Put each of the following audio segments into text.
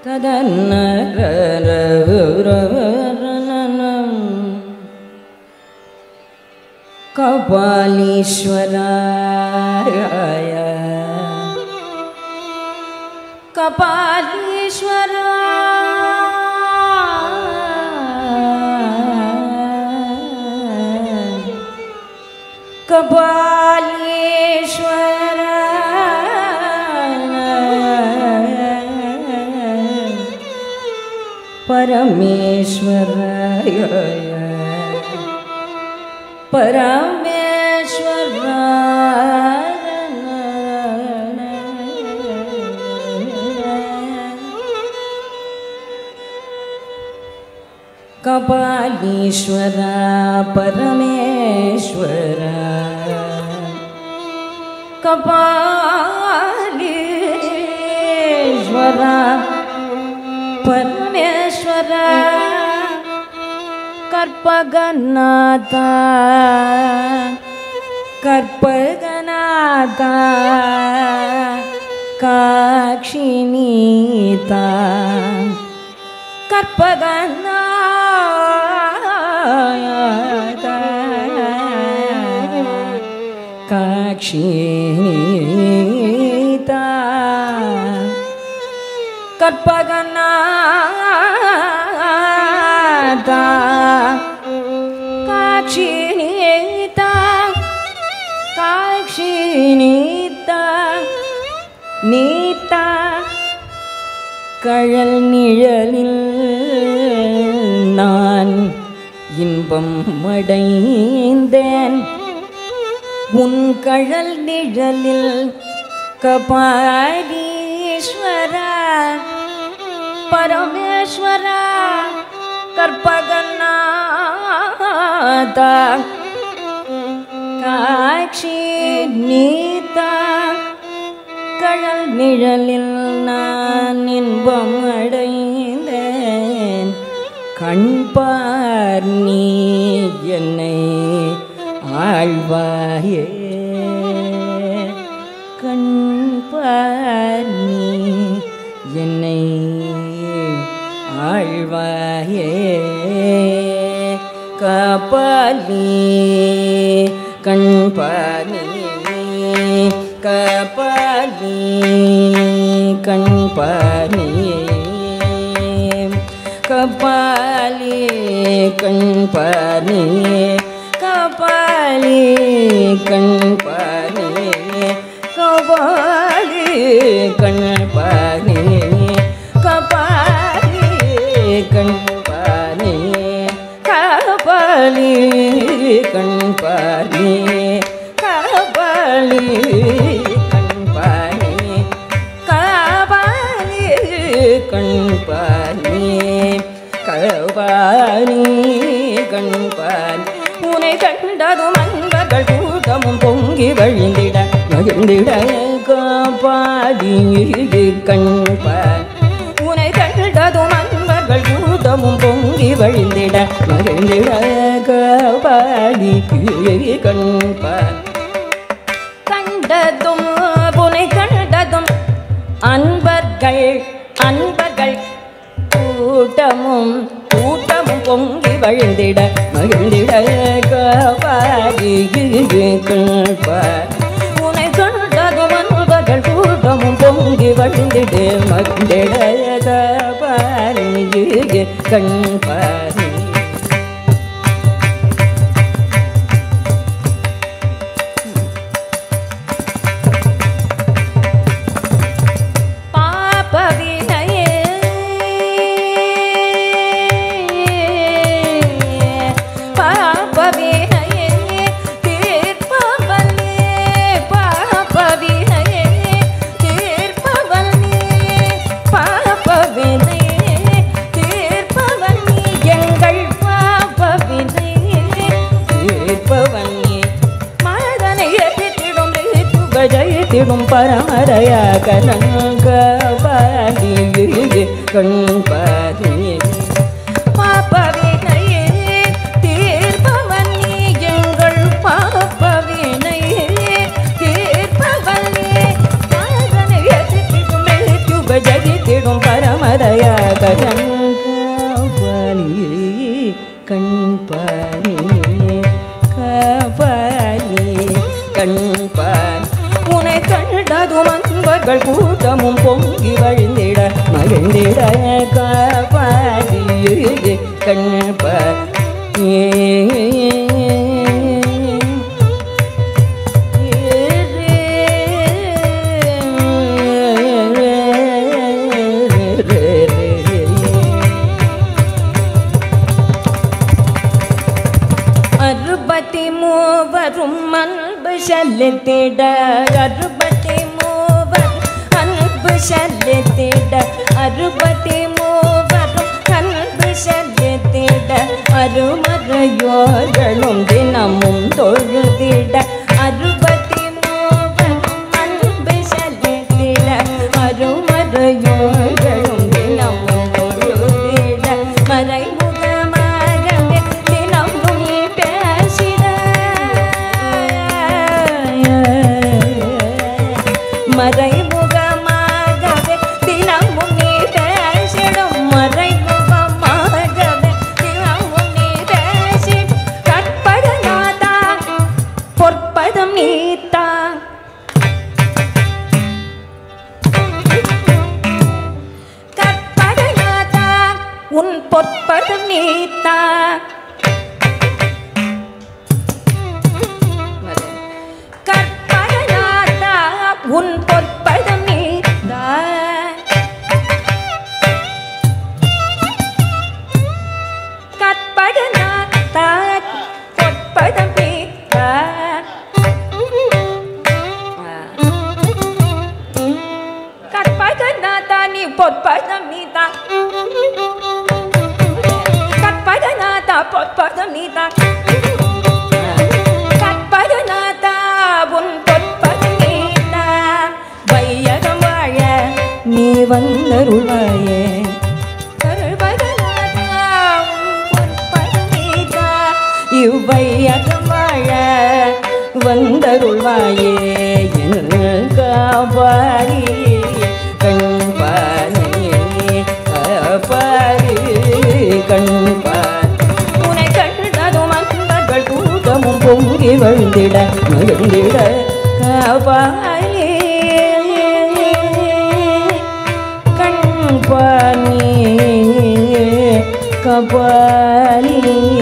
கபாலீஸ்வராய கபாலீஸ்வரா கபாலீஸ்வர பரமேஸ்வராய கபாலீஸ்வர பரமேஸ்வர கபாலீஸ்வர பரமேஸ்வர கற்பகநாத கற்பகநாத காட்சினீதா கற்பகநாத காட்சினீதா கற்பகநாத காட்சி நீதா காட்சி நீதா நீதா கழல் நிழலில் நான் இன்பம் அடைந்தேன் உன் கழல் நிழலில் கபாலீஸ்வரா பரமேஸ்வரா கற்பகநாதா காட்சி நீதா கடல் நிழலில் நான் இன்பம் அடைந்தேன் கண்பார் நீ என்னை ஆழ்வாயே கண்பார் நீ என்னை ஆழ்வாயே கபாலி கண்பானி கபாலி கண்பானி கபாலி கண்பானி கபாலி கண்பானி கபாலி கண்பானி கபாலி கண்பானி கபாலி கண்பானி கபாலி கண்பானி கபாலி கண்பானி கபாலி கண்பானி உனை கண்டதும் அன்பர்கள் கூட்டமும் பொங்கி வழிந்திட மகிழ்ந்திட காப்பாடி கண்பான் உனை கண்டதும் அன்பர்கள் கூட்டமும் பொங்கி வழிந்திட மகிழ்ந்திட காப்பாடி கண்பான் கண்டதும் புனை கண்டதும் அன்பர்கள் அன்பர்கள் கூட்டமும் கூட்டமும் பொங்கி வழிந்திட மகிழ்ந்திட காப்பாடி கண்பார் உனை கண்டதும் அன்பர்கள் கூட்டமும் பொங்கி வழிந்திட மகிழ்ந்திட காப்பாடி கண்பாரி பாபவினையே பாபவினையே தீர்ப்பவல்லே பாபவினையே தீர்ப்பவல்லே பாபவினையே தீர்ப்பவல்லி எங்கள் பாபவினையே தீர்ப்பவல்லி மதனை எதிர்த்திடும் ஜெயித்திடும் பரமரையா கரங்கபாதி கண்பாதி பாப்பவினையே தீர்ப்பவன்னி எங்கள் பாப்பவினையே தீர்ப்பவன்னி மதனை எதிர்த்திடும் ஜெயித்திடும் பரமரையா கரங்காவலி கண்பானி கபாலி கண்பான் உனை கண்டதும் அன்பர்கள் கூட்டமும் பொங்கி வழிந்திட மகிழ்ந்திட காப்பாடி அறுபத்தி மூவரும் அன்பு செலுத்திட அறுபத்தி மூவர் அன்பு செலுத்திட அறுபத்தி மூவரும் அன்பு செலுத்திட அருமறையோர்களும் தினமும் தொழுதிட அறுபத்தி மூவர் அன்பு செலுத்திட அருமறையோர்களும் தினமும் தொழுதிட மறைமுகமாகவே தினமும் நீ பேசிட மறைமுகமாகவே தினமும் நீ பேசிடும் மறைமுகமாகவே தினமும் நீ பேசிடும் கற்படநாதா பொற்பதம் நீத்தா கற்படநாதா உன் பொற்பதம் நீத்தா கற்படநாதா உன் பொற்பதம் நீத்தா கற்படநாதா பொற்பதம் நீத்தா கற்பகநாதா நீ பொற்பதம் நீதா கற்பகநாதா பொற்பதம் நீதா கற்பகநாதா உன் பொற்பதம் நீதா வையகம் வாழ நீ வந்தருள்வாயே கற்பகநாதா உன் பொற்பதம் நீதா இவ்வையகம் வாழ வந்தருள்வாயே என் காபாரி கண்பானே காபாரி கண்பான் உனை கண்டதும் அன்பர்கள் கூட்டமும் பொங்கி வழிந்திட மகிழ்ந்திட காபாரி கண்பானே கபாலி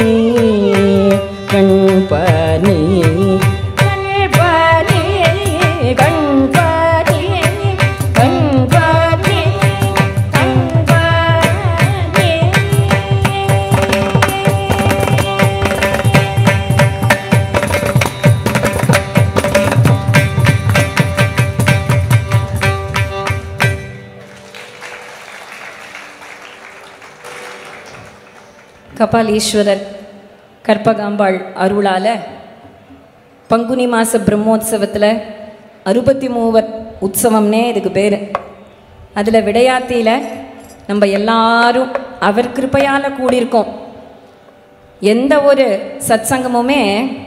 கண்பானி கண்பானி கண்பானி கண்பானி கபாலீஸ்வரர் கற்பகாம்பாள் அருளால பங்குனி மாத பிரம்மோற்சவத்தில் அறுபத்தி மூவர் உற்சவம்னே இதுக்கு பேர் அதில் விடையாத்தியில் நம்ம எல்லாரும் அவர் கிருப்பையால் கூடியிருக்கோம் எந்த ஒரு சத்சங்கமுமே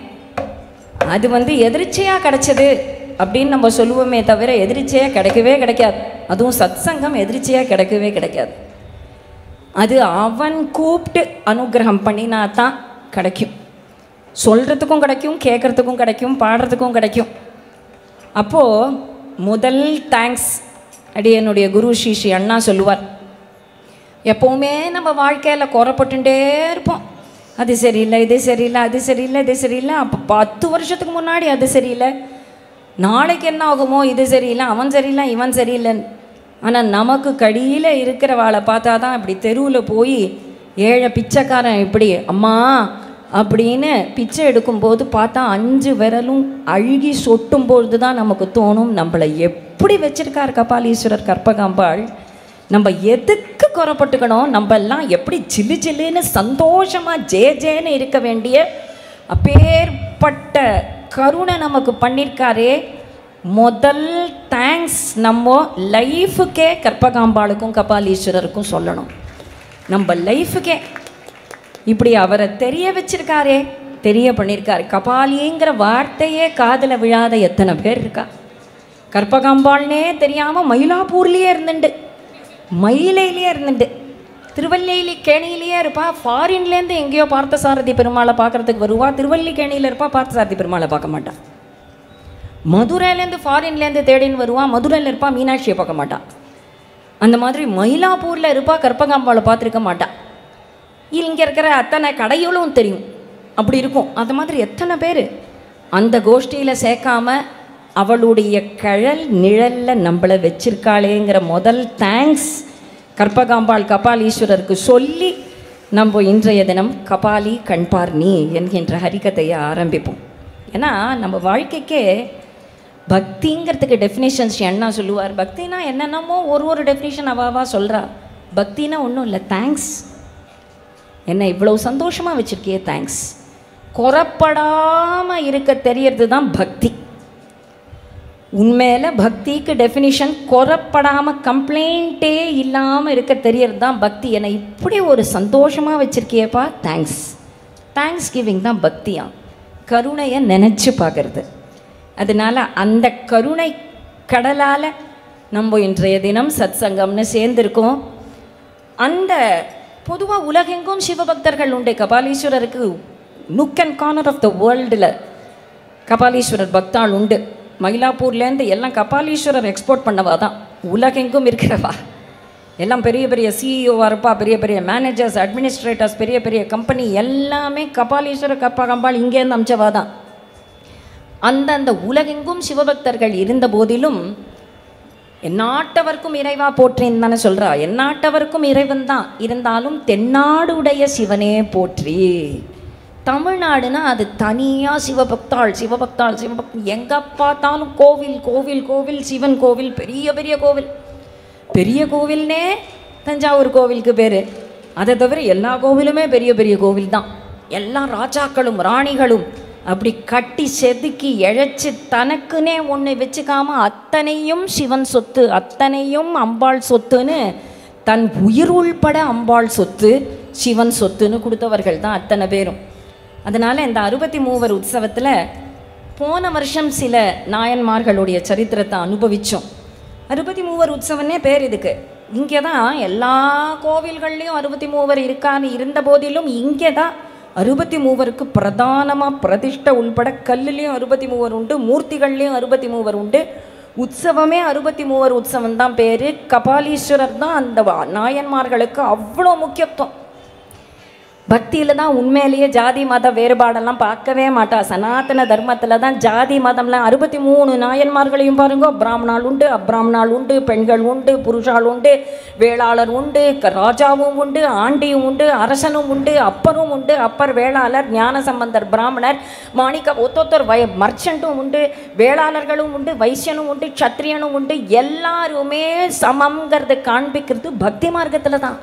அது வந்து எதிர்ச்சையாக கிடைச்சது அப்படின்னு நம்ம சொல்லுவோமே தவிர எதிர்ச்சையாக கிடைக்கவே கிடைக்காது அதுவும் சத்சங்கம் எதிர்ச்சையாக கிடைக்கவே கிடைக்காது அது அவன் கூப்பிட்டு அனுகிரகம் பண்ணினா தான் கிடைக்கும் சொல்கிறதுக்கும் கிடைக்கும் கேட்குறதுக்கும் கிடைக்கும் பாடுறதுக்கும் கிடைக்கும் அப்போது முதல் தேங்க்ஸ் அடி என்னுடைய குரு ஸ்ரீ ஸ்ரீ அண்ணா சொல்லுவார் எப்போவுமே நம்ம வாழ்க்கையில் குறப்பட்டுட்டே இருப்போம் அது சரியில்லை இது சரியில்லை அது சரியில்லை இது சரியில்லை அப்போ பத்து வருஷத்துக்கு முன்னாடி அது சரியில்லை நாளைக்கு என்ன ஆகுமோ இது சரியில்லை அவன் சரியில்லை இவன் சரியில்லைன்னு ஆனால் நமக்கு கடியில் இருக்கிறவாளை பார்த்தா தான் இப்படி தெருவில் போய் ஏழை பிச்சைக்காரன் இப்படி அம்மா அப்படின்னு பிச்சை எடுக்கும்போது பார்த்தா அஞ்சு விரலும் அழுகி சொட்டும் பொழுது தான் நமக்கு தோணும் நம்மளை எப்படி வச்சிருக்கார் கபாலீஸ்வரர் கற்பகாம்பாள் நம்ம எதுக்கு குறப்பட்டுக்கணும் நம்ம எல்லாம் எப்படி சில்லு சில்லுன்னு சந்தோஷமாக ஜே ஜேன்னு இருக்க வேண்டிய அப்பேற்பட்ட கருணை நமக்கு பண்ணியிருக்காரே முதல் தேங்க்ஸ் நம்ம லைஃபுக்கே கற்பகாம்பாளுக்கும் கபாலீஸ்வரருக்கும் சொல்லணும் நம்ம லைஃபுக்கே இப்படி அவரை தெரிய வச்சிருக்காரே தெரிய பண்ணியிருக்காரு கபாலிங்கிற வார்த்தையே காதில் விழாத எத்தனை பேர் இருக்கா கற்பகாம்பாள்னே தெரியாமல் மயிலாப்பூர்லேயே இருந்துண்டு மயிலையிலேயே இருந்துட்டு திருவல்லிக்கேணியிலேயே கேணியிலேயே இருப்பா ஃபாரின்லேருந்து எங்கேயோ பார்த்தசாரதி பெருமாளை பார்க்கறதுக்கு வருவா திருவல்லிக்கேணியில் இருப்பா பார்த்தசாரதி பெருமாளை பார்க்க மாட்டான் மதுரையிலேருந்து ஃபாரின்லேருந்து தேடின்னு வருவான் மதுரையில் இருப்பா மீனாட்சியை பார்க்க மாட்டான் அந்த மாதிரி மயிலாப்பூரில் இருப்பா கற்பகாம்பாளை பார்த்துருக்க மாட்டான் இங்கே இருக்கிற அத்தனை கடைகளும் தெரியும் அப்படி இருக்கும் அந்த மாதிரி எத்தனை பேர் அந்த கோஷ்டியில் சேர்க்காம அவளுடைய கழல் நிழலில் நம்மளை வச்சிருக்காளேங்கிற முதல் தேங்க்ஸ் கற்பகாம்பாள் கபாலீஸ்வரருக்கு சொல்லி நம்ம இன்றைய தினம் கபாலி கண்பார் நீ என்கின்ற ஹரிகதையை ஆரம்பிப்போம் ஏன்னா நம்ம வாழ்க்கைக்கே பக்திங்கிறதுக்கு டெஃபினேஷன்ஸ் என்ன சொல்லுவார் பக்தினா என்னென்னமோ ஒரு ஒரு டெஃபினேஷன் அவாவா சொல்கிறா பக்தினா ஒன்றும் இல்லை தேங்க்ஸ் என்னை இவ்வளோ சந்தோஷமாக வச்சுருக்கியே தேங்க்ஸ் குறப்படாமல் இருக்க தெரியறது தான் பக்தி உண்மையில பக்திக்கு டெஃபினிஷன் குறப்படாமல் கம்ப்ளைண்ட்டே இல்லாமல் இருக்க தெரியறது தான் பக்தி என்னை இப்படி ஒரு சந்தோஷமாக வச்சுருக்கியப்பா தேங்க்ஸ் தேங்க்ஸ் கிவிங் தான் பக்தியா கருணையை நினச்சி பார்க்கறது அதனால அந்த கருணை கடலால் நம்ம இன்றைய தினம் சத் சங்கம்னு சேர்ந்திருக்கோம் அந்த பொதுவாக உலகெங்கும் சிவபக்தர்கள் உண்டு கபாலீஸ்வரருக்கு nook and corner of the வேர்ல்டில் கபாலீஸ்வரர் பக்தாள் உண்டு மயிலாப்பூர்லேருந்து எல்லாம் கபாலீஸ்வரர் எக்ஸ்போர்ட் பண்ணவா தான் உலகெங்கும் இருக்கிறவா எல்லாம் பெரிய பெரிய சிஇஓவாக இருப்பா பெரிய பெரிய மேனேஜர்ஸ் அட்மினிஸ்ட்ரேட்டர்ஸ் பெரிய பெரிய கம்பெனி எல்லாமே கபாலீஸ்வரர் கப்பாகம்பாள் இங்கேருந்து அமிச்சவா தான் அந்தந்த உலகெங்கும் சிவபக்தர்கள் இருந்த போதிலும் எந்நாட்டவர்க்கும் இறைவா போற்றின்னு தானே சொல்கிறா எந்நாட்டவர்க்கும் இறைவன் தான் இருந்தாலும் தென்னாடுடைய சிவனே போற்றி தமிழ்நாடுனா அது தனியாக சிவபக்தாள் சிவபக்தாள் சிவபக்தி எங்கே பார்த்தாலும் கோவில் கோவில் கோவில் சிவன் கோவில் பெரிய பெரிய கோவில் பெரிய கோவில்னே தஞ்சாவூர் கோவிலுக்கு பேர் அதை தவிர எல்லா கோவிலுமே பெரிய பெரிய கோவில் தான் எல்லா ராஜாக்களும் ராணிகளும் அப்படி கட்டி செதுக்கி இழைச்சி தனக்குன்னே ஒன்று வச்சுக்காம அத்தனையும் சிவன் சொத்து அத்தனையும் அம்பாள் சொத்துன்னு தன் உயிர் உள்பட அம்பாள் சொத்து சிவன் சொத்துன்னு கொடுத்தவர்கள் தான் அத்தனை பேரும் அதனால் இந்த அறுபத்தி மூவர் உற்சவத்தில் போன வருஷம் சில நாயன்மார்களுடைய சரித்திரத்தை அனுபவித்தோம் அறுபத்தி மூவர் உற்சவன்னே பேர் இதுக்கு இங்கே தான் எல்லா கோவில்கள்லேயும் அறுபத்தி மூவர் இருக்கான்னு இருந்த போதிலும் இங்கே தான் அறுபத்தி மூவருக்கு பிரதானமாக பிரதிஷ்டை உள்பட கல்லுலேயும் அறுபத்தி மூவர் உண்டு மூர்த்திகள்லேயும் அறுபத்தி மூவர் உண்டு உற்சவமே அறுபத்தி மூவர் உற்சவம் தான் பேர் கபாலீஸ்வரர் தான் அந்த வா- நாயன்மார்களுக்கு அவ்வளோ முக்கியத்துவம் பக்தியில் தான் உண்மையிலேயே ஜாதி மத வேறுபாடெல்லாம் பார்க்கவே மாட்டா சனாதன தர்மத்தில் தான் ஜாதி மதம்லாம் அறுபத்தி மூணு நாயன்மார்களையும் பாருங்க பிராமணால் உண்டு அப்ராமணால் உண்டு பெண்கள் உண்டு புருஷால் உண்டு வேளாளர் உண்டு க- ராஜாவும் உண்டு ஆண்டியும் உண்டு அரசனும் உண்டு அப்பரும் உண்டு அப்பர் வேளாளர் ஞானசம்பந்தர் பிராமணர் மாணிக்க ஒத்தொத்தர் வய மர்ச்சண்ட்டும் உண்டு வேளாளர்களும் உண்டு வைசியனும் உண்டு சத்திரியனும் உண்டு எல்லாருமே சமம்ங்கிறத காண்பிக்கிறது பக்தி மார்க்கத்தில் தான்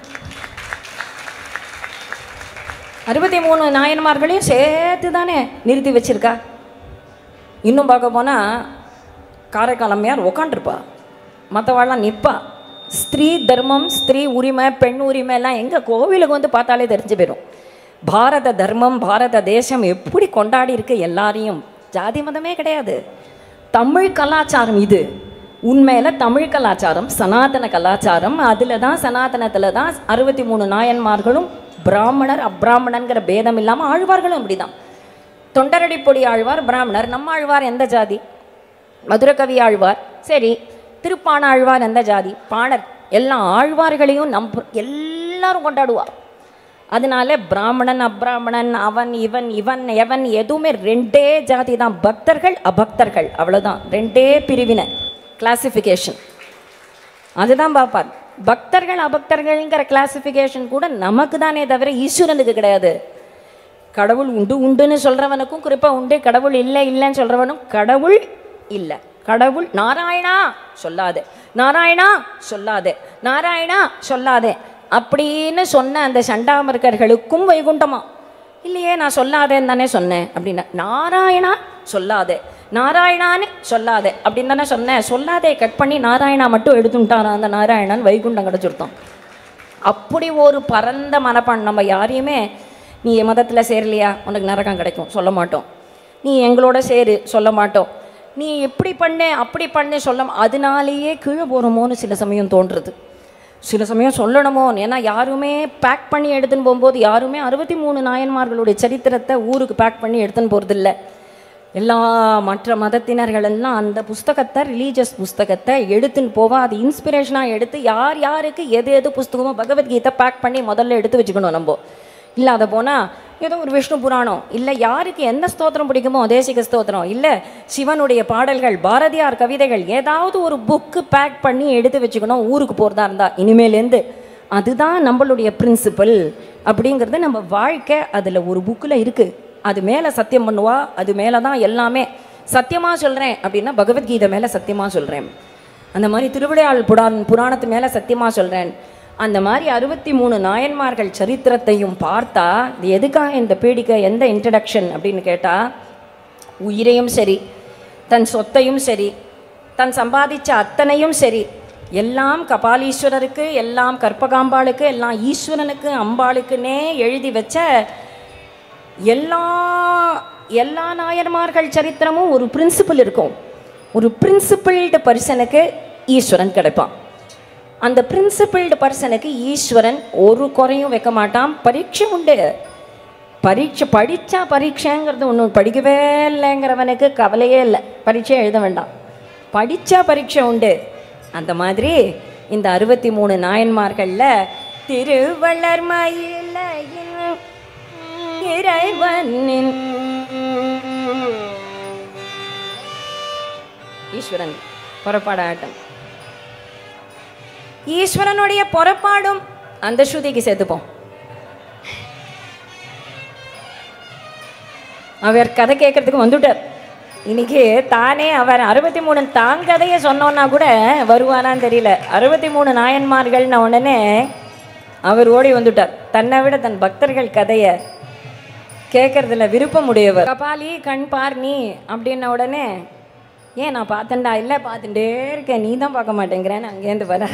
அறுபத்தி மூணு நாயன்மார்களையும் சேர்த்து தானே நிறுத்தி வச்சிருக்கா இன்னும் பார்க்க போனால் காரைக்கால் அம்மையார் உக்காண்டிருப்பா மற்றவாள்லாம் நிற்பா ஸ்திரீ தர்மம் ஸ்திரீ உரிமை பெண் உரிமை எல்லாம் எங்கள் கோவிலுக்கு வந்து பார்த்தாலே தெரிஞ்சு போயிடும் பாரத தர்மம் பாரத தேசம் எப்படி கொண்டாடி இருக்கு எல்லாரையும் ஜாதி மதமே கிடையாது தமிழ் கலாச்சாரம் இது உண்மையில் தமிழ் கலாச்சாரம் சனாதன கலாச்சாரம் அதில் தான் சனாதனத்தில் தான் அறுபத்தி மூணு நாயன்மார்களும் பிராமணர் அப்ராமணன்கிற பேதம் இல்லாமல் ஆழ்வார்களும் இப்படி தான் தொண்டரடிப்பொடி ஆழ்வார் பிராமணர் நம்ம ஆழ்வார் எந்த ஜாதி மதுரகவி ஆழ்வார் சரி திருப்பாண ஆழ்வார் எந்த ஜாதி பாணர் எல்லா ஆழ்வார்களையும் நம் எல்லாரும் கொண்டாடுவா அதனால பிராமணன் அப்ராமணன் அவன் இவன் இவன் எவன் எதுவுமே ரெண்டே ஜாதி தான் பக்தர்கள் அபக்தர்கள் அவ்வளோதான் ரெண்டே பிரிவினை கிளாசிஃபிகேஷன் அதுதான் பார்ப்பார் பக்தர்கள் அபக்தர்கள்ங்கிற கிளாசிஃபிகேஷன் கூட நமக்கு தானே தவிர ஈஸ்வரனுக்கு கிடையாது கடவுள் உண்டு உண்டுன்னு சொல்கிறவனுக்கும் குறிப்பாக உண்டு கடவுள் இல்லை இல்லைன்னு சொல்கிறவனும் கடவுள் இல்லை கடவுள் நாராயணா சொல்லாதே நாராயணா சொல்லாதே நாராயணா சொல்லாதே அப்படின்னு சொன்ன அந்த சண்டாமர்கர்களுக்கும் வைகுண்டமா இல்லையே நான் சொல்லாதேன்னு தானே சொன்னேன் அப்படின்னா நாராயணா சொல்லாதே நாராயணான்னு சொல்லாதே அப்படின்னு தானே சொன்னேன் சொல்லாதே கட் பண்ணி நாராயணா மட்டும் எடுத்துட்டாரான் அந்த நாராயணன் வைகுண்டம் கிடச்சிருத்தோம் அப்படி ஒரு பரந்த மனப்பான் நம்ம யாரையுமே நீ என் மதத்தில் சேரலையா உனக்கு நரகம் கிடைக்கும் சொல்ல மாட்டோம் நீ எங்களோட சேரு சொல்ல மாட்டோம் நீ எப்படி பண்ணு அப்படி பண்ணு சொல்ல அதனாலேயே கீழே போகிறோமோன்னு சில சமயம் தோன்றுறது சில சமயம் சொல்லணுமோ ஏன்னா யாருமே பேக் பண்ணி எடுத்துன்னு போகும்போது யாருமே அறுபத்தி மூணு நாயன்மார்களுடைய சரித்திரத்தை ஊருக்கு பேக் பண்ணி எடுத்துன்னு போகிறதில்ல எல்லா மற்ற மதத்தினர்கள் எல்லாம் அந்த புஸ்தகத்தை ரிலீஜியஸ் புஸ்தகத்தை எடுத்துன்னு போவா அது இன்ஸ்பிரேஷனாக எடுத்து யார் யாருக்கு எது எது புஸ்தகமோ பகவத்கீதை பேக் பண்ணி முதல்ல எடுத்து வச்சுக்கணும் நம்ம இல்லாத போனால் ஏதோ ஒரு விஷ்ணு புராணம் இல்லை யாருக்கு எந்த ஸ்தோத்திரம் பிடிக்குமோ தேசிக ஸ்தோத்திரம் இல்லை சிவனுடைய பாடல்கள் பாரதியார் கவிதைகள் ஏதாவது ஒரு புக்கு பேக் பண்ணி எடுத்து வச்சுக்கணும் ஊருக்கு போகிறதா இருந்தா இனிமேலேருந்து அதுதான் நம்மளுடைய பிரின்சிபல் அப்படிங்கிறது நம்ம வாழ்க்கை அதில் ஒரு புக்கில் இருக்குது அது மேலே சத்தியம் பண்ணுவா அது மேலே தான் எல்லாமே சத்தியமாக சொல்கிறேன் அப்படின்னா பகவத்கீதை மேலே சத்தியமாக சொல்கிறேன் அந்த மாதிரி திருவிளையாள் புராண புராணத்து மேலே சத்தியமாக சொல்கிறேன் அந்த மாதிரி அறுபத்தி மூணு நாயன்மார்கள் சரித்திரத்தையும் பார்த்தா இது எதுக்காக இந்த பீடிகை எந்த இன்ட்ரடக்ஷன் அப்படின்னு கேட்டால் உயிரையும் சரி தன் சொத்தையும் சரி தன் சம்பாதிச்ச அத்தனையும் சரி எல்லாம் கபாலீஸ்வரருக்கு எல்லாம் கற்பகாம்பாளுக்கு எல்லாம் ஈஸ்வரனுக்கு அம்பாளுக்குன்னே எழுதி வச்ச எல்லா எல்லா நாயன்மார்கள் சரித்திரமும் ஒரு பிரின்சிபல் இருக்கும் ஒரு பிரின்சிபிள்டு பர்சனுக்கு ஈஸ்வரன் கிடைப்பான் அந்த பிரின்சிபிள்டு பர்சனுக்கு ஈஸ்வரன் ஒரு குறையும் வைக்க மாட்டான் பரீட்சை உண்டு பரீட்சை படித்தா பரீட்சைங்கிறது ஒன்றும் படிக்கவே இல்லைங்கிறவனுக்கு கவலையே இல்லை பரீட்சை எழுத வேண்டாம் படித்தா பரீட்சை உண்டு அந்த மாதிரி இந்த அறுபத்தி மூணு நாயன்மார்களில் திருவள்ளர் மயிலையின் இறைவனின் ஈஸ்வரன் புறப்பாட ஆட்டம் ஈஸ்வரனுடைய புறப்பாடும் அந்த ஸ்ருதிக்கு சேர்த்துப்போம் அவர் கதை கேட்கறதுக்கு வந்துட்டார் இன்னைக்கு தானே அவர் அறுபத்தி மூணு தான் கதையை சொன்னோன்னா கூட வருவானான்னு தெரியல அறுபத்தி மூணு நாயன்மார்கள்னு உடனே அவர் ஓடி வந்துட்டார் தன்னை விட தன் பக்தர்கள் கதையை கேட்கறதுல விருப்பம் உடையவர் கபாலி கண் பார் நீ அப்படின்ன உடனே ஏன் நான் பார்த்தேன்டா இல்லை பார்த்துட்டே இருக்கேன் நீ தான் பார்க்க மாட்டேங்கிறேன்னு அங்கேருந்து வர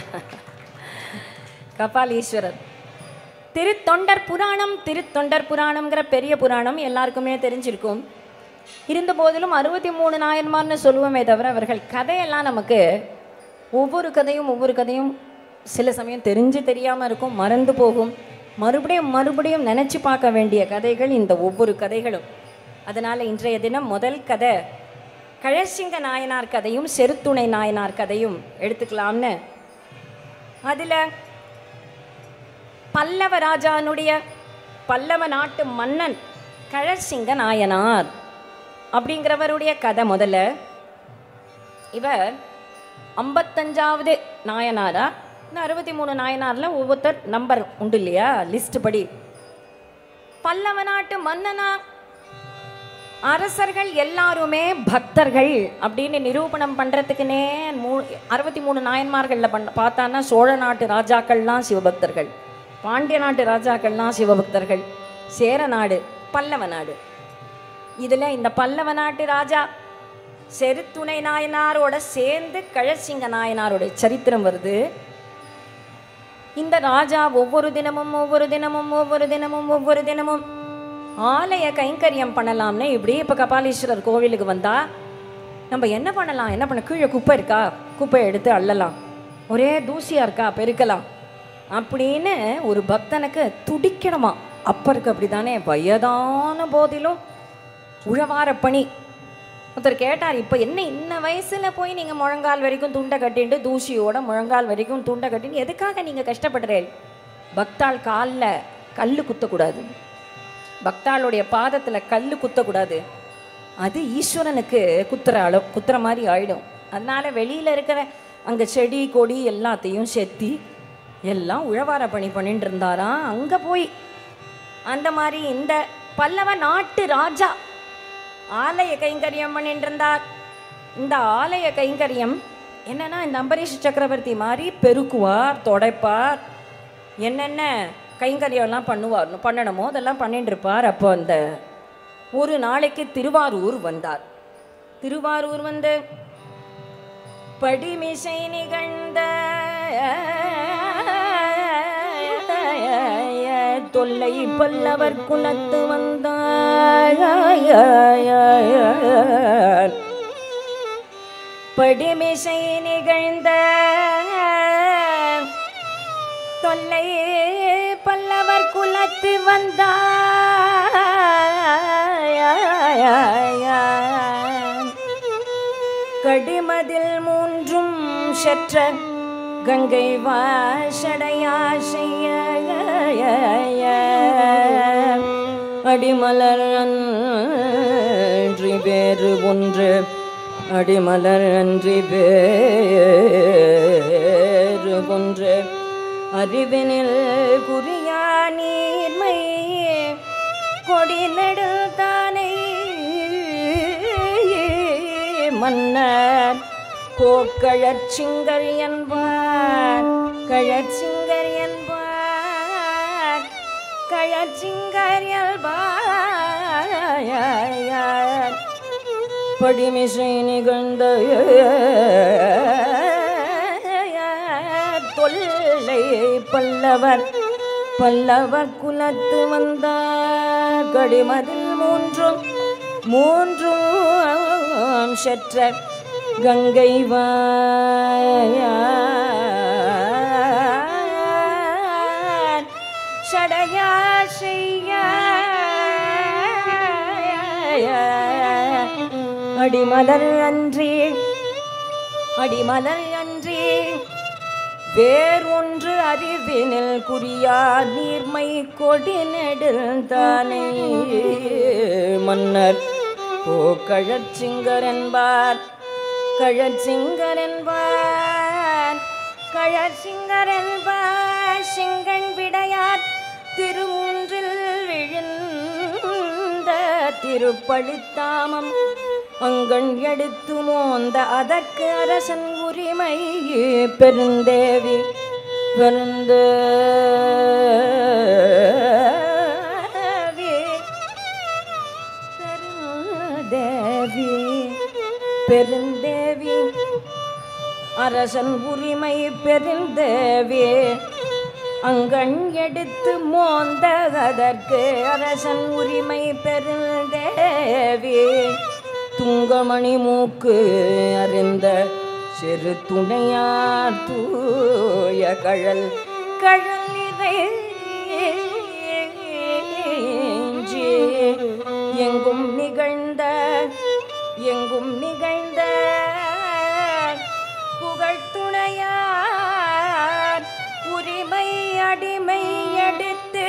கபாலீஸ்வரர் திருத்தொண்டர் புராணம் திருத்தொண்டர் புராணம்ங்கிற பெரிய புராணம் எல்லாருக்குமே தெரிஞ்சிருக்கும் இருந்த போதிலும் அறுபத்தி மூணு நாயன்மார்னு சொல்லுவோமே தவிர அவர்கள் கதையெல்லாம் நமக்கு ஒவ்வொரு கதையும் ஒவ்வொரு கதையும் சில சமயம் தெரிஞ்சு தெரியாமல் இருக்கும் மறந்து போகும் மறுபடியும் மறுபடியும் நினச்சி பார்க்க வேண்டிய கதைகள் இந்த ஒவ்வொரு கதைகளும் அதனால் இன்றைய தினம் முதல் கதை கழசிங்க நாயனார் கதையும் செருத்துணை நாயனார் கதையும் எடுத்துக்கலாம்னு அதில் பல்லவ ராஜானுடைய பல்லவ நாட்டு மன்னன் கழற்சிங்க நாயனார் அப்படிங்கிறவருடைய கதை முதல்ல இவர் ஐம்பத்தஞ்சாவது நாயனாரா இந்த அறுபத்தி மூணு நாயனாரில் ஒவ்வொருத்தர் நம்பர் உண்டு இல்லையா லிஸ்ட் படி பல்லவ நாட்டு மன்னனா அரசர்கள் எல்லாருமே பக்தர்கள் அப்படின்னு நிரூபணம் பண்ணுறதுக்குனே மூ அறுபத்தி மூணு நாயன்மார்களில் பண்ண பார்த்தான்னா சோழ நாட்டு ராஜாக்கள்லாம் சிவபக்தர்கள் பாண்டிய நாட்டு ராஜாக்கள்லாம் சிவபக்தர்கள் சேர நாடு பல்லவ நாடு இதில் இந்த பல்லவ நாட்டு ராஜா செருத்துணை நாயனாரோட சேர்ந்து கழசிங்க நாயனாரோட சரித்திரம் வருது இந்த ராஜா ஒவ்வொரு தினமும் ஒவ்வொரு தினமும் ஒவ்வொரு தினமும் ஒவ்வொரு தினமும் ஆலய கைங்கரியம் பண்ணலாம்னு இப்படி இப்போ கபாலீஸ்வரர் கோவிலுக்கு வந்தா நம்ம என்ன பண்ணலாம் என்ன பண்ண கீழே குப்பை இருக்கா குப்பை எடுத்து அள்ளலாம் ஒரே தூசியாக இருக்கா பெருக்கலாம் அப்படின்னு ஒரு பக்தனுக்கு துடிக்கணுமா அப்பருக்கு அப்படி தானே வயதான போதிலும் உழவார பணி ஒருத்தர் கேட்டார் இப்போ என்ன இன்ன வயசில் போய் நீங்கள் முழங்கால் வரைக்கும் துண்டை கட்டிட்டு தூசியோட முழங்கால் வரைக்கும் துண்டை கட்டின்னு எதுக்காக நீங்கள் கஷ்டப்படுறீள் பக்தாள் காலில் கல் குத்தக்கூடாது பக்தாளுடைய பாதத்தில் கல் குத்தக்கூடாது அது ஈஸ்வரனுக்கு குத்துற அளவு குத்துற மாதிரி ஆயிடும் அதனால வெளியில் இருக்கிற அங்கே செடி கொடி எல்லாத்தையும் செத்தி எல்லாம் உழவார பணி பண்ணிட்டு இருந்தாராம் அங்கே போய் அந்த மாதிரி இந்த பல்லவ நாட்டு ராஜா ஆலய கைங்கரியம் பண்ணிட்டு இருந்தார் இந்த ஆலய கைங்கரியம் என்னன்னா இந்த அம்பரீஷ் சக்கரவர்த்தி மாதிரி பெருக்குவார் தொடைப்பார் என்னென்ன கைங்கரியம்லாம் பண்ணுவார் பண்ணணுமோ அதெல்லாம் பண்ணிட்டு இருப்பார் அப்போ அந்த ஒரு நாளைக்கு திருவாரூர் வந்தார் திருவாரூர் வந்து படிமிசை நிகழ்ந்த தொல்லை பல்லவர் குலத்து வந்தார் படிமிசை நிகழ்ந்த குலத்து வந்தாய் கடிமதில் மூன்றும் செற்ற கங்கை வாசடையாசைய அடிமலர் அன்றி வேறு ஒன்று அடிமலர் அன்றி வேறு ஒன்று அறிவினில் குறியா நீர்மை கொடி நெடில் தானே மன்னர் கோக்கழற்சிங்கர் என்பார் கழற்சிங்கர் என்பார் கழற்சிங்கர் என்பார் படிமிசை நிகழ்ந்த தொல்லை பல்லவர் பல்லவர் குலத்து வந்தார் கடிமதில் மூன்றும் மூன்றும் செற்ற கங்கை வாயார் சடையா செய்ய அடிமலர் அன்றி அடிமலர் அன்றி வேறொன்று அறிவினில் குறியா நீர்மை கொடி நெடில் தானே மன்னர் ஓ கழற்சிங்கர் என்பார் கழற்சிங்கர் என்பார் கழற்சிங்கர் என்பார் சிங்கன் விடையார் திருமூன்றில் விழுந்த திருப்பழித்தாமம் அங்கண் எடுத்து மோந்த அதற்கு அரசன் உரிமை பெருந்தேவி பெருந்தேவி பெருந்தேவி பெருந்தேவி அரசன் உரிமை பெருந்தேவி அங்கண் எடுத்து மோந்த அதற்கு அரசன் உரிமை பெருந்தேவி துங்கமணி மூக்கு அறிந்த சிறு துணையார் தூய கழல் கழல் நிறைஞ்சி எங்கும் நிகழ்ந்த எங்கும் நிகழ்ந்த புகழ்த்துணையார் உரிமை அடிமை எடுத்து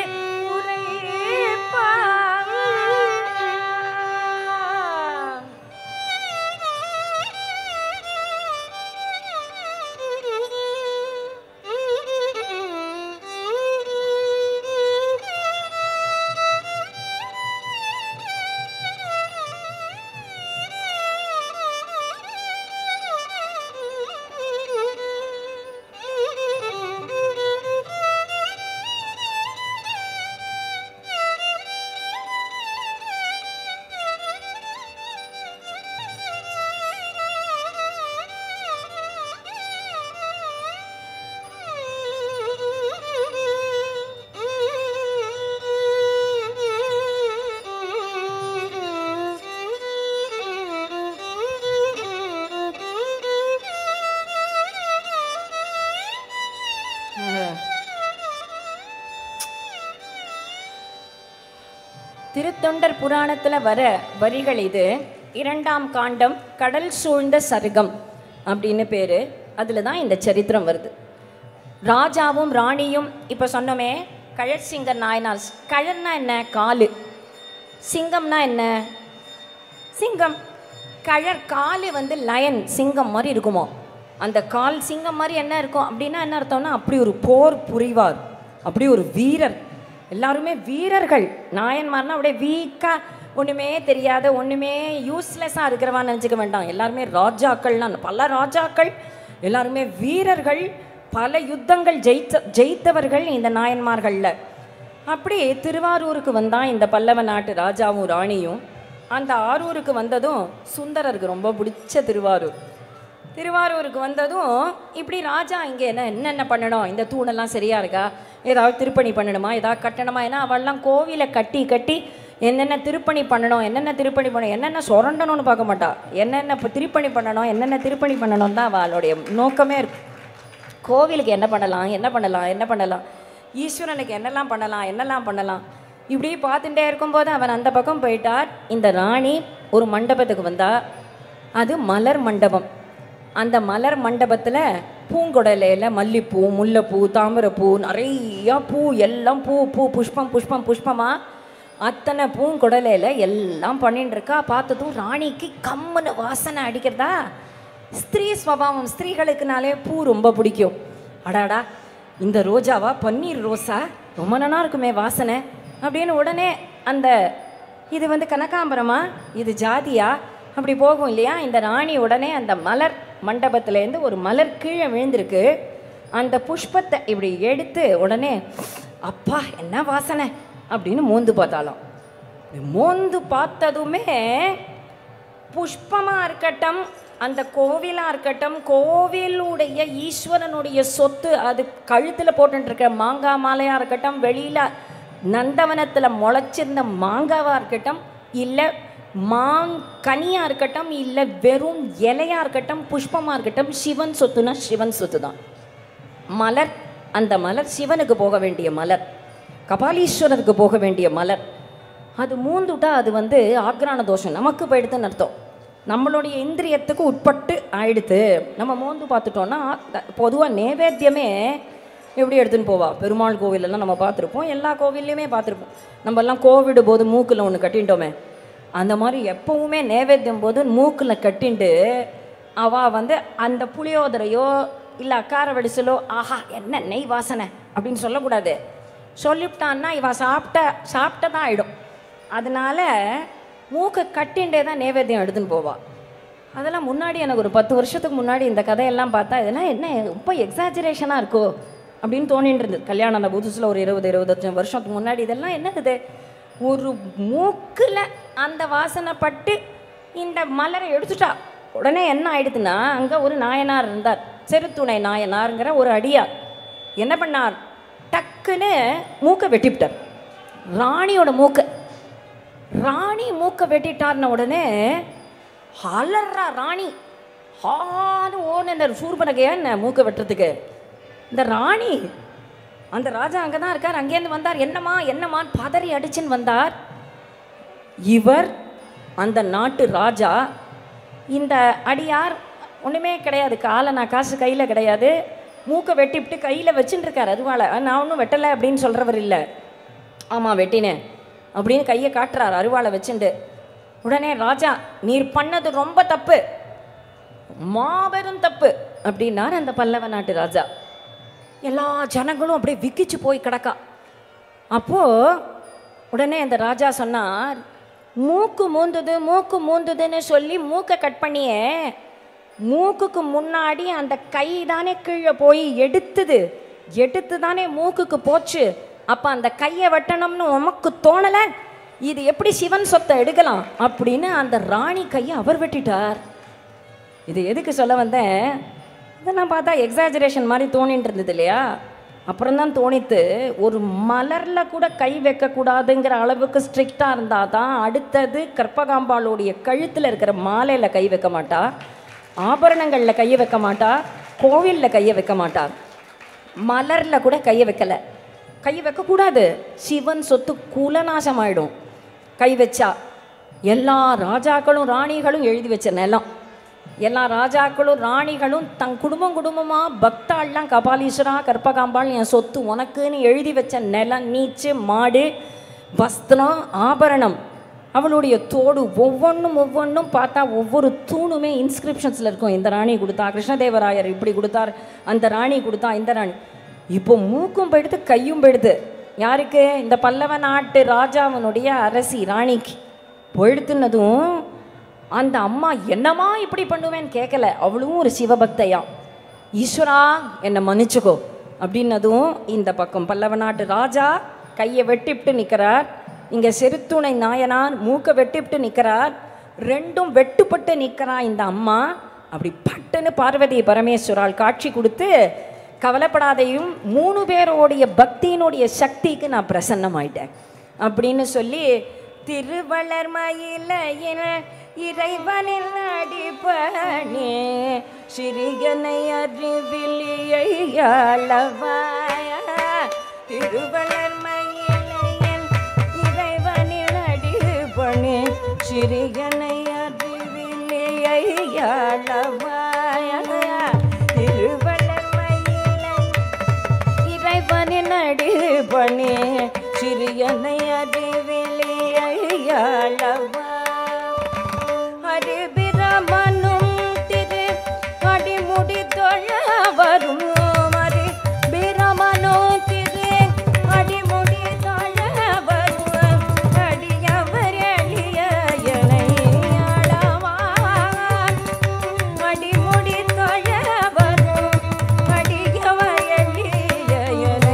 உரைப்பார் திருத்தொண்டர் புராணத்துல வர வரிகள் இது இரண்டாம் காண்டம் கடல் சூழ்ந்த சருகம் அப்படின்னு பேரு அதுல தான் இந்த சரித்திரம் வருது ராஜாவும் ராணியும் இப்போ சொன்னோமே கழற்சிங்கர் நாயனார் கழன்னா என்ன காலு சிங்கம்னா என்ன சிங்கம் கழற் காலு வந்து லயன் சிங்கம் மாதிரி இருக்குமோ அந்த கால் சிங்கம் மாதிரி என்ன இருக்கும் அப்படின்னா என்ன அர்த்தம்னா அப்படி ஒரு போர் புரிவார் அப்படி ஒரு வீரர் எல்லாருமே வீரர்கள் நாயன்மார்னா அப்படியே வீக்காக ஒன்றுமே தெரியாத ஒன்றுமே யூஸ்லெஸ்ஸாக இருக்கிறவான்னு நினச்சிக்க வேண்டாம் எல்லாருமே ராஜாக்கள்னா பல ராஜாக்கள் எல்லாருமே வீரர்கள் பல யுத்தங்கள் ஜெயித்த ஜெயித்தவர்கள் இந்த நாயன்மார்களில் அப்படி திருவாரூருக்கு வந்தான் இந்த பல்லவ நாட்டு ராஜாவும் ராணியும் அந்த ஆரூருக்கு வந்ததும் சுந்தரருக்கு ரொம்ப பிடிச்ச திருவாரூர் திருவாரூருக்கு வந்ததும் இப்படி ராஜா இங்கே என்ன என்னென்ன பண்ணணும் இந்த தூணெல்லாம் சரியா இருக்கா ஏதாவது திருப்பணி பண்ணணுமா ஏதாவது கட்டணுமா ஏன்னா அவள்லாம் கோவிலை கட்டி கட்டி என்னென்ன திருப்பணி பண்ணணும் என்னென்ன திருப்பணி பண்ணணும் என்னென்ன சுரண்டணும்னு பார்க்க மாட்டா என்னென்ன இப்போ திருப்பணி பண்ணணும் என்னென்ன திருப்பணி பண்ணணும் தான் அவளுடைய நோக்கமே இருக்கும் கோவிலுக்கு என்ன பண்ணலாம் என்ன பண்ணலாம் என்ன பண்ணலாம் ஈஸ்வரனுக்கு என்னெல்லாம் பண்ணலாம் என்னெல்லாம் பண்ணலாம் இப்படி பார்த்துட்டே இருக்கும்போது அவன் அந்த பக்கம் போயிட்டார் இந்த ராணி ஒரு மண்டபத்துக்கு வந்தா அது மலர் மண்டபம் அந்த மலர் மண்டபத்தில் பூங்குடலையில் மல்லிப்பூ முல்லைப்பூ தாமரைப்பூ நிறையா பூ எல்லாம் பூ பூ புஷ்பம் புஷ்பம் புஷ்பமாக அத்தனை பூங்குடலையில் எல்லாம் பண்ணிட்டு இருக்கா பார்த்ததும் ராணிக்கு கம்முன்னு வாசனை அடிக்கிறதா ஸ்திரீ ஸ்வபாவம் ஸ்திரீகளுக்குனாலே பூ ரொம்ப பிடிக்கும் அடாடா இந்த ரோஜாவா பன்னீர் ரோசா ரொம்ப நல்லா இருக்குமே வாசனை அப்படின்னு உடனே அந்த இது வந்து கனகாம்பரமா இது ஜாதியா அப்படி போகும் இல்லையா இந்த ராணி உடனே அந்த மலர் மண்டபத்துலேருந்து ஒரு மலர் கீழே விழுந்திருக்கு அந்த புஷ்பத்தை இப்படி எடுத்து உடனே அப்பா என்ன வாசனை அப்படின்னு மோந்து பார்த்தாலாம் இப்படி மோந்து பார்த்ததுமே புஷ்பமாக இருக்கட்டும் அந்த கோவிலாக இருக்கட்டும் கோவிலுடைய ஈஸ்வரனுடைய சொத்து அது கழுத்தில் போட்டுருக்க மாங்காய் மாலையாக இருக்கட்டும் வெளியில் நந்தவனத்தில் முளைச்சிருந்த மாங்காவாக இருக்கட்டும் இல்லை மாங்கனியாக இருக்கட்டும் இல்லை வெறும் இலையாக இருக்கட்டும் புஷ்பமாக இருக்கட்டும் சிவன் சொத்துனா சிவன் சொத்து தான் மலர் அந்த மலர் சிவனுக்கு போக வேண்டிய மலர் கபாலீஸ்வரருக்கு போக வேண்டிய மலர் அது மூந்துட்டா அது வந்து ஆக்ரான தோஷம் நமக்கு போயிடுதுன்னு அர்த்தம் நம்மளுடைய இந்திரியத்துக்கு உட்பட்டு ஆயிடுத்து நம்ம மோந்து பார்த்துட்டோன்னா பொதுவாக நேவேத்தியமே எப்படி எடுத்துன்னு போவா பெருமாள் கோவிலெல்லாம் நம்ம பார்த்துருப்போம் எல்லா கோவில்லையுமே பார்த்துருப்போம் நம்ம எல்லாம் கோவிடு போது மூக்கில் ஒன்று கட்டிட்டோமே அந்த மாதிரி எப்பவுமே நேவேத்தியம் போது மூக்கில் கட்டிண்டு அவள் வந்து அந்த புளியோதரையோ இல்லை அக்கார வடிசலோ ஆஹா என்ன நெய் வாசனை அப்படின்னு சொல்லக்கூடாது சொல்லிவிட்டான்னா இவ சாப்பிட்ட சாப்பிட்டதான் ஆயிடும் அதனால மூக்கை கட்டிண்டே தான் நேவேத்தியம் எடுத்துன்னு போவா அதெல்லாம் முன்னாடி எனக்கு ஒரு பத்து வருஷத்துக்கு முன்னாடி இந்த கதையெல்லாம் பார்த்தா இதெல்லாம் என்ன ரொம்ப எக்ஸாஜரேஷனாக இருக்கோ அப்படின்னு தோணிட்டு இருந்தது கல்யாணம் அந்த புதுசில் ஒரு இருபது இருபத்தஞ்சு வருஷத்துக்கு முன்னாடி இதெல்லாம் என்னது ஒரு மூக்கில் அந்த வாசனை பட்டு இந்த மலரை எடுத்துட்டா உடனே என்ன ஆயிடுதுன்னா அங்கே ஒரு நாயனார் இருந்தார் செருத்துணை நாயனாருங்கிற ஒரு அடியார் என்ன பண்ணார் டக்குன்னு மூக்கை வெட்டிவிட்டார் ராணியோட மூக்கை ராணி மூக்கை வெட்டிட்டார்ன உடனே அலறா ராணி ஹான்னு ஓனர் சூர்பனகையா என்ன மூக்கை வெட்டுறதுக்கு இந்த ராணி அந்த ராஜா அங்கே தான் இருக்கார் அங்கேருந்து வந்தார் என்னம்மா என்னம்மான்னு பதறி அடிச்சுன்னு வந்தார் இவர் அந்த நாட்டு ராஜா இந்த அடியார் ஒன்றுமே கிடையாது காலை நான் காசு கையில் கிடையாது மூக்கை வெட்டிவிட்டு கையில் வச்சுட்டு இருக்கார் அதுவால நான் ஒன்றும் வெட்டலை அப்படின்னு சொல்கிறவர் இல்லை ஆமாம் வெட்டினேன் அப்படின்னு கையை காட்டுறார் அருவாளை வச்சுண்டு உடனே ராஜா நீர் பண்ணது ரொம்ப தப்பு மாபெரும் தப்பு அப்படின்னார் அந்த பல்லவ நாட்டு ராஜா எல்லா ஜனங்களும் அப்படியே விக்கிச்சு போய் கிடக்கா அப்போது உடனே அந்த ராஜா சொன்னார் மூக்கு மூந்துது மூக்கு மூந்துதுன்னு சொல்லி மூக்கை கட் பண்ணியே மூக்குக்கு முன்னாடி அந்த கை தானே கீழே போய் எடுத்துது எடுத்து தானே மூக்குக்கு போச்சு அப்போ அந்த கையை வெட்டணும்னு உமக்கு தோணலை இது எப்படி சிவன் சொத்தை எடுக்கலாம் அப்படின்னு அந்த ராணி கையை அவர் வெட்டிட்டார் இது எதுக்கு சொல்ல வந்தேன் இதெல்லாம் பார்த்தா எக்ஸாஜரேஷன் மாதிரி தோணிட்டு இருந்தது இல்லையா அப்புறம் தான் தோணித்து ஒரு மலரில் கூட கை வைக்கக்கூடாதுங்கிற அளவுக்கு ஸ்ட்ரிக்டாக இருந்தால் தான் அடுத்தது கற்பகாம்பாளுடைய கழுத்தில் இருக்கிற மாலையில் கை வைக்க மாட்டா ஆபரணங்களில் கையை வைக்க மாட்டா கோவிலில் கையை வைக்க மாட்டா மலரில் கூட கையை வைக்கலை கை வைக்கக்கூடாது சிவன் சொத்து குலநாசமாயிடும் கை வச்சா எல்லா ராஜாக்களும் ராணிகளும் எழுதி வச்ச நிலம் எல்லா ராஜாக்களும் ராணிகளும் தன் குடும்பம் குடும்பமாக பக்தாள்லாம் கபாலீஸ்வரா கற்பகாம்பாள் என் சொத்து உனக்குன்னு எழுதி வச்ச நிலம் நீச்சு மாடு வஸ்திரம் ஆபரணம் அவளுடைய தோடு ஒவ்வொன்றும் ஒவ்வொன்றும் பார்த்தா ஒவ்வொரு தூணுமே இன்ஸ்கிரிப்ஷன்ஸில் இருக்கும் இந்த ராணி கொடுத்தா கிருஷ்ணதேவராயர் இப்படி கொடுத்தார் அந்த ராணி கொடுத்தா இந்த ராணி இப்போ மூக்கும் போயிடுது கையும் போயிடுது யாருக்கு இந்த பல்லவ நாட்டு ராஜாவினுடைய அரசி ராணிக்கு போயிடுத்துனதும் அந்த அம்மா என்னம்மா இப்படி பண்ணுவேன்னு கேட்கல அவளும் ஒரு சிவபக்தையா ஈஸ்வரா என்னை மன்னிச்சுக்கோ அப்படின்னதும் இந்த பக்கம் பல்லவ நாட்டு ராஜா கையை வெட்டிவிட்டு நிற்கிறார் இங்கே செருத்துணை நாயனார் மூக்கை வெட்டிவிட்டு நிற்கிறார் ரெண்டும் வெட்டுப்பட்டு நிற்கிறா இந்த அம்மா அப்படி பட்டுன்னு பார்வதி பரமேஸ்வரால் காட்சி கொடுத்து கவலைப்படாதையும் மூணு பேரோடைய பக்தியினுடைய சக்திக்கு நான் பிரசன்னமாயிட்டேன் அப்படின்னு சொல்லி திருவளர் மயிலையில் இறைவனில் அடிப்பணே சிறியனை அறிவிலியளவாய திருவள்ளர் மயிலையன் இறைவனின் அடிபணி சிறியனை அறிவில்லையாளவாய திருவள்ளர் மயிலை இறைவனின் அடிபணி சிறியனை அறிவில்லையாளவா ஹரிபிரமனும் திரு அடிமுடி தொழ வரும் ஹரி பிரமனோ திரு அடிமுடி தொழ வரும் அடியவர் எளிய எனை அளவான் அடிமுடி தொழ வரும் அடியவர் எளிய எனை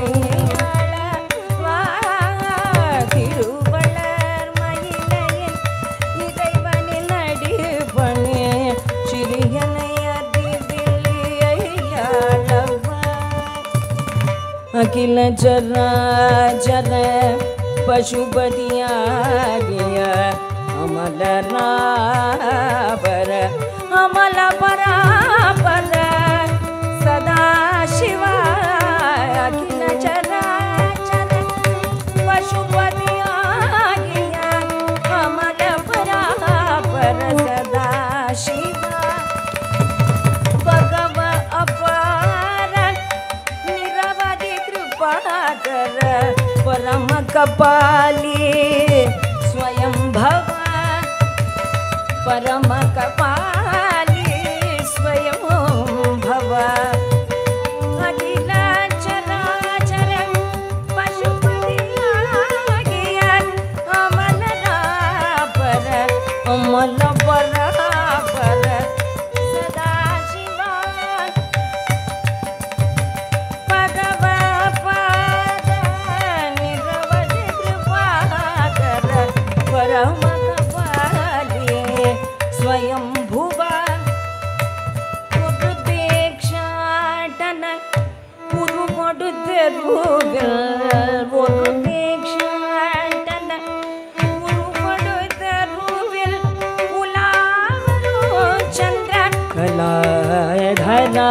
அளவான் திருவள்ளர் மயிலையின் இறைவனின் அடிபணி சிறியனை அறிவில்லையாளவா அகில ஜராஜர பசுபதியாகிய அமலராபர அமல பராபர சதா சிவா அகில ஜராஜர பசுபதியாகிய அமல பராபர சதா சிவா ಭಗವ ಅಪಾರ ನಿರವಧಿ ಕೃಪಾಕರ ಪರಮ ಕಪಾಲಿ ಸ್ವಯಂ ಭವ ಪರಮ ಕಪಾಲಿ ಸ್ವಯಂ ಭವ ಅಖಿಲ ಚರಾಚರ ಪಶುಪತಿಯಾಗಿಯ ಅಮಲರಾಪರ ಅಮಲ ಪರಾಪರ ಸದಾ ಶಿವ ಪದವ ಪಾದ ನಿರವಧಿ ಕೃಪಾಕರ ಪರಮ ಕಪಾಲಿ ಸ್ವಯಂ ಭುವ ஒரு தீக்ஷாட்டன புதுமொடு தெருவில் ஒரு தீக்ஷாட்டன புதுமொடு தெருவில் உலாவரோ சந்திர கலாதரா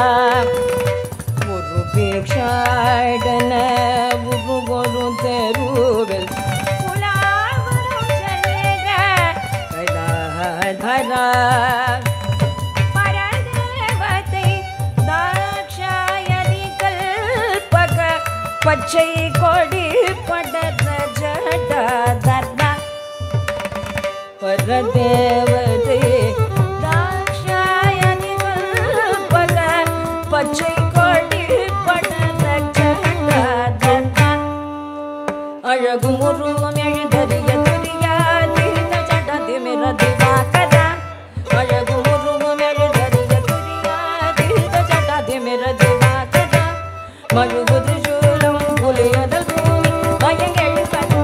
ஒரு தீக்ஷாட்டன ஒரு ஒரு தெருவில் உலாவரோ சந்திர கலாதரா பரதேவதை தாக்ஷாயதி கல்பக பச்சை கொடி படர ஜடதர்ணா பரதேவதை தாக்ஷாயதி கல்பக பச்சை கொடி படர ஜடதர்ணா அழகு முருகம் எழுதறிய துரியாது ஜடதி மிரதி வாக்கதா அழகு முருகம் எழுதறிய துரியாது ஜடதி மிரதி வாக்கதா மழுகுது சூலம் புலியதல் பூமி மயங்கெழு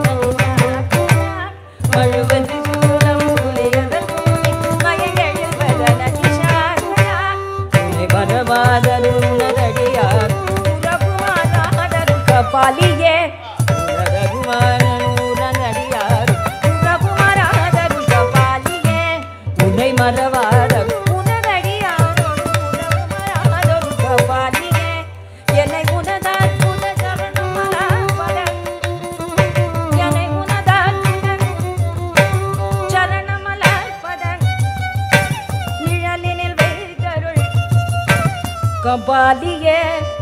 மழுவது சூலம் புலியதல் பூமி மயங்கெழு பரவாதருணதடியார் உறவுமானாதரு கபாலியே ரகுமானூரனடியார் உறவுமானாதரு கபாலியே உன்னை மறவாத உனதடியாரோடு உறவுமானாதரு கபாலியே என்னை உனதால் உன சரணம் அலாபரம் என்னை உனதால் சரணம் அலாபரம் நிழலினில் வைத்தருள் கபாலியே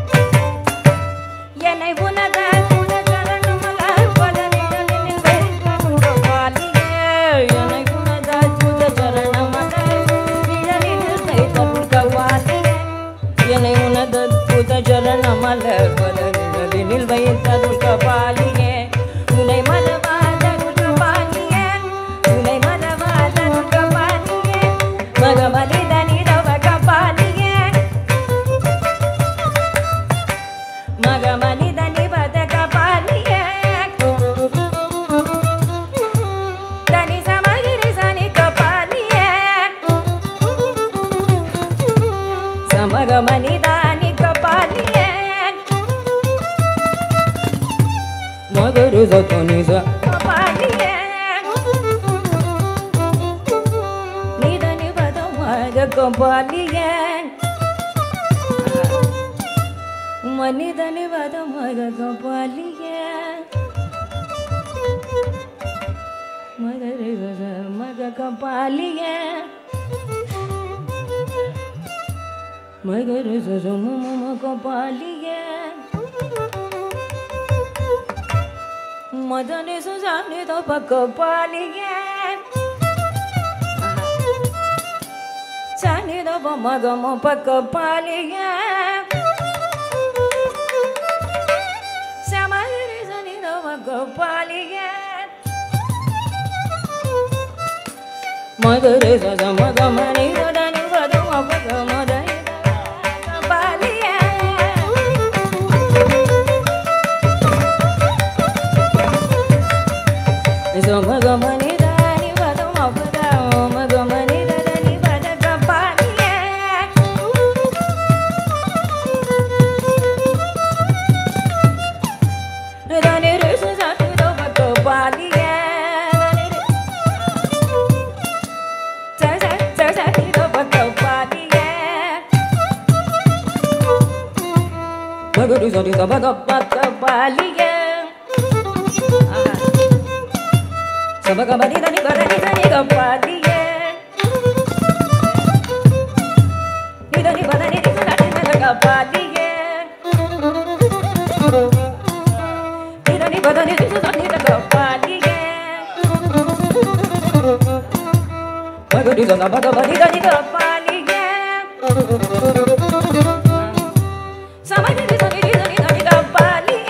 என்னை உனதால் உனதரணும் அலாபத நிழலினில் வைத்தருள் கபாலியே என்னை உனதால் உனதரணும் நிழலினில் வைத்தருள் கபாலியே என்னை உனதல் புதஜரணம் அலர்வத நிழலினில் வைத்தருள் கபாலியே உனை மனவாத கபாலியே உனை மனவாத கபாலியே மகமலித நிரவ கபாலியே மகமனித நிபத கபாலியே தனி சமகிரி சனி கபாலியே ಸಮಗಮನಿದಾನಿ ಕಪಾಲಿಯೇ ಮಗರು ಸತನಿಸ ಕಪಾಲಿಯೇ ನಿಧನಿ ಪದ ಮಗ ಕಪಾಲಿಯೇ மனிதனி வத மக கபாலிய மகரி வத மக கபாலிய மகரி சும மம கபாலிய மதனி சுசானி தோ பக்க பாலிய சனி தோ மகம பக்க பாலிய சமகரி சனி தோ பக்க பாலிய மகரி சத மக மணி தனி வத மக மதனி பாலிய மகமணி தனி வத மபத மகமணி தனி வத கபாலிய தனி ரிச சனி தோ பக்க பாலிய தனி ரி- ச ச ச சனி தோ பக்க பாலிய மகரி சனி தோ பக்க பக்க பாலிய சபக மணி தனி பரணி தனி கப்பாலிய நிதனி பதனி ரிச சனி தனி கப்பாலிய நிதனி பதனி ரிச சனி தனி கப்பாலிய மகரி சன பக மணி தனி கப்பாலிய சமனி ரிச நிதி தனி தனி கப்பாலிய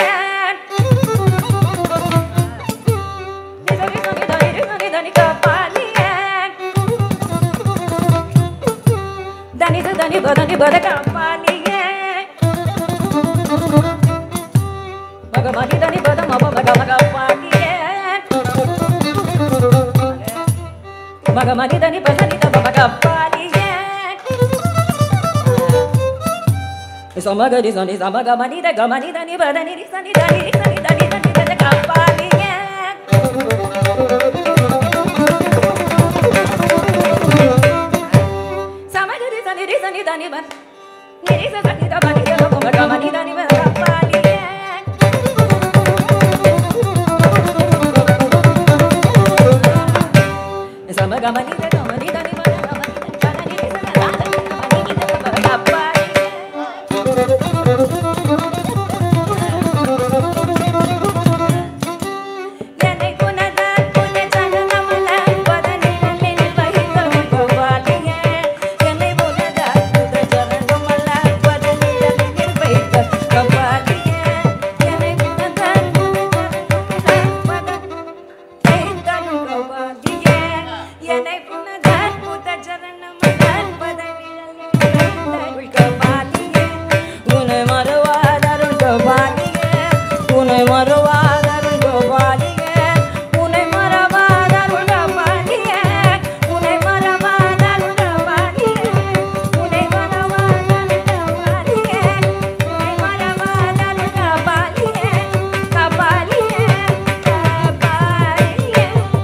Dani da dani ba dani ba da kampaniye. Maga mani dani ba da ma ba maga maga paniye. Maga mani dani ba dani da ba maga paniye. Sa maga di sa ni sa maga mani da ga mani dani ba dani di sa ni dani di sa ni dani dani da da kampaniye. Samagari sani ri sani dani ba. Ni ri sa sani da ba ni da ba ma ga ma ni da ni ba ga pa ni ye. Sama ga ma ni da ga ma ni da ni ba da ga ma ni da ga na ni ri sa na da da ga ma ni da ba ga pa ni ye. என்னை புனதான் புன சரணமல பதனிலே பகிர்ந்தொரு கோபாலியே என்னை புனதான் புன சரணமல பதனிலே பகிர்ந்த கோபாலியே என்னை புனதான் புன சரணமல பதனிலே கோபாலியே என்னை புனதான் புன சரணமல பதனிலே பகிர்ந்த கோபாலியே உன்னை மறவாதருள் கோபாலியே உன்னை மறவாதருள் கோபாலியே உன்னை மறவாதருள் கோபாலியே உன்னை மறவாதருள் கோபாலியே உன்னை மறவாதருள் கோபாலியே உன்னை மறவாதருள் கோபாலியே கோபாலியே கோபாலியே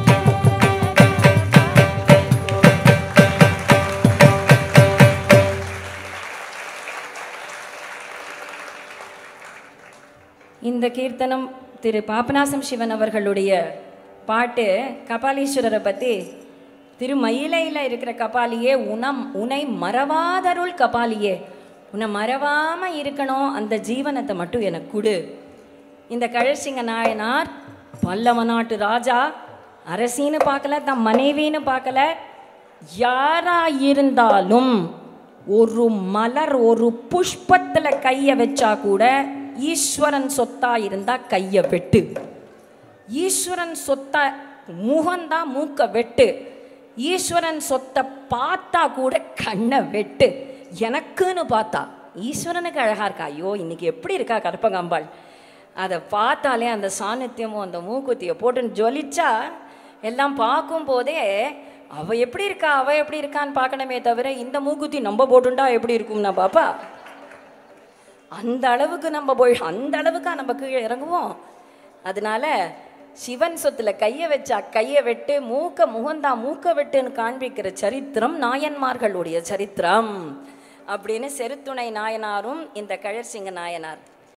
இந்த கீர்த்தனம் திரு பாபநாசம் சிவன் அவர்களுடைய பாட்டு கபாலீஸ்வரரை பற்றி திரு மயிலையில் இருக்கிற கபாலியே உனம் உனை மறவாதருள் கபாலியே உன்னை மறவாம இருக்கணும் அந்த ஜீவனத்தை மட்டும் எனக்கு கொடு இந்த கழசிங்க நாயனார் பல்லவ நாட்டு ராஜா அரசின்னு பார்க்கல தன் மனைவின்னு பார்க்கல யாரா இருந்தாலும் ஒரு மலர் ஒரு புஷ்பத்துல கைய வச்சா கூட ஈஸ்வரன் சொத்தா இருந்தா கைய வெட்டு ஈஸ்வரன் சொத்த முகந்தா மூக்க வெட்டு ஈஸ்வரன் சொத்தை பார்த்தா கூட கண்ணை வெட்டு எனக்குன்னு பார்த்தா ஈஸ்வரனுக்கு அழகா இருக்கா ஐயோ இன்னைக்கு எப்படி இருக்கா கற்பகாம்பாள் அதை பார்த்தாலே அந்த சாநித்தியமும் அந்த மூக்குத்தியை போட்டுன்னு ஜொலிச்சா எல்லாம் பார்க்கும் போதே அவ எப்படி இருக்கா அவ எப்படி இருக்கான்னு பார்க்கணுமே தவிர இந்த மூக்குத்தி நம்ம போட்டுண்டா எப்படி இருக்கும்னா பாப்பா அந்த அளவுக்கு நம்ம போய் அந்த அளவுக்கா நம்ம கீழே இறங்குவோம் அதனால சிவன் சொத்துல கையை வச்சா கையை வெட்டு மூக்க முகந்தா மூக்க வெட்டுன்னு காண்பிக்கிற சரித்திரம் நாயன்மார்களுடைய சரித்திரம் அப்படின்னு செருத்துணை நாயனாரும் இந்த கழற்சிங்க நாயனார்